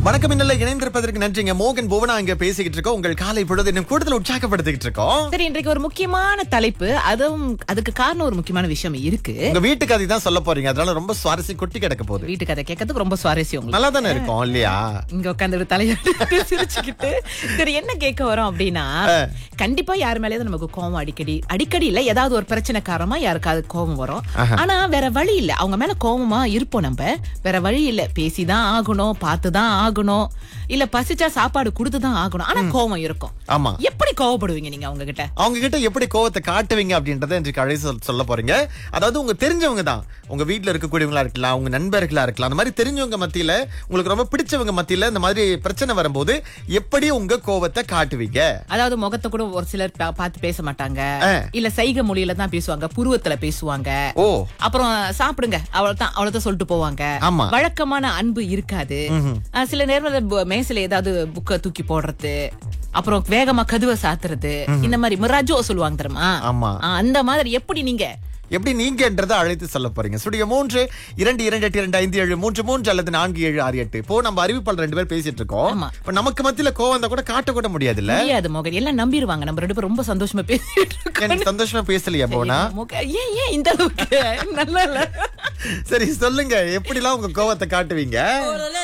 வணக்கம் இன்னல இணைந்திருப்பதற்கு நன்றிங்க மோகன் புவனா இங்க பேசிக்கிட்டு இருக்கோம் உங்கள் காலை பொழுது இன்னும் கூடுதல் உற்சாகப்படுத்திக்கிட்டு இருக்கோம் சரி இன்றைக்கு ஒரு முக்கியமான தலைப்பு அதுவும் அதுக்கு காரணம் ஒரு முக்கியமான விஷயம் இருக்கு உங்க வீட்டு கதை தான் சொல்ல போறீங்க அதனால ரொம்ப சுவாரஸ்யம் கொட்டி கிடக்க போகுது வீட்டு கதை கேட்கறதுக்கு ரொம்ப சுவாரஸ்யம் உங்களுக்கு நல்லா தானே இருக்கும் இல்லையா இங்க உட்காந்து தலையாட்டு சிரிச்சுக்கிட்டு சரி என்ன கேட்க வரோம் அப்படின்னா கண்டிப்பா யார் மேலேயாவது நமக்கு கோவம் அடிக்கடி அடிக்கடி இல்ல ஏதாவது ஒரு பிரச்சனை காரணமா யாருக்காவது கோவம் வரும் ஆனா வேற வழி இல்ல அவங்க மேல கோவமா இருப்போம் நம்ம வேற வழி இல்ல பேசிதான் ஆகணும் பார்த்துதான் ஆகணும் இல்ல பசிச்சா சாப்பாடு கொடுத்துதான் ஆகணும் ஆனா கோவம் இருக்கும் ஆமா எப்படி கோவப்படுவீங்க நீங்க அவங்க கிட்ட அவங்க கிட்ட எப்படி கோவத்தை காட்டுவீங்க அப்படின்றத இன்றைக்கு அழைத்து சொல்- சொல்ல போறீங்க அதாவது உங்க தெரிஞ்சவங்க தான் உங்க வீட்ல இருக்கக்கூடியவங்களா இருக்கலாம் உங்க நண்பர்களா இருக்கலாம் அந்த மாதிரி தெரிஞ்சவங்க மத்தியில உங்களுக்கு ரொம்ப பிடிச்சவங்க மத்தியில இந்த மாதிரி பிரச்சனை வரும்போது எப்படி உங்க கோவத்தை காட்டுவீங்க அதாவது முகத்தை கூட ஒரு சிலர் பா- பார்த்து பேச மாட்டாங்க ஆ. இல்ல சைகை மொழியில தான் பேசுவாங்க புருவத்துல பேசுவாங்க ஓ அப்புறம் சாப்பிடுங்க அவ்வளவுதான் அவ்வளவுதான் சொல்லிட்டு போவாங்க ஆமா. வழக்கமான அன்பு இருக்காது ஆ, சில நேரம் மேசில ஏதாவது புக்க தூக்கி போடுறது அப்புறம் வேகமா கதுவை சாத்துறது இந்த மாதிரி மிராஜோ சொல்லுவாங்க தெரியுமா ஆமா ஆ, அந்த மாதிரி எப்படி நீங்க எப்படி நீங்கன்றதை அழைத்து சொல்ல போறீங்க ஸ்டுடியோ மூன்று இரண்டு இரண்டு எட்டு இரண்டு ஐந்து ஏழு மூன்று மூன்று அல்லது நான்கு ஏழு ஆறு எட்டு இப்போ நம்ம அறிவிப்பாளர் ரெண்டு பேர் பேசிட்டு இருக்கோம் ஆமா. இப்ப நமக்கு மத்தியில கோவம் வந்தா கூட காட்ட கூட முடியாதுல்ல முடியாது மோகன் எல்லாம் நம்பிடுவாங்க நம்ம ரெண்டு பேரும் ரொம்ப சந்தோஷமா பேசிட்டு இருக்கோம் எனக்கு சந்தோஷமா பேசலையா போனா மோகன், ஏன் ஏன் இந்த அளவுக்கு நல்லா இல்ல சரி சொல்லுங்க எப்படிலாம் உங்க கோவத்தை காட்டுவீங்க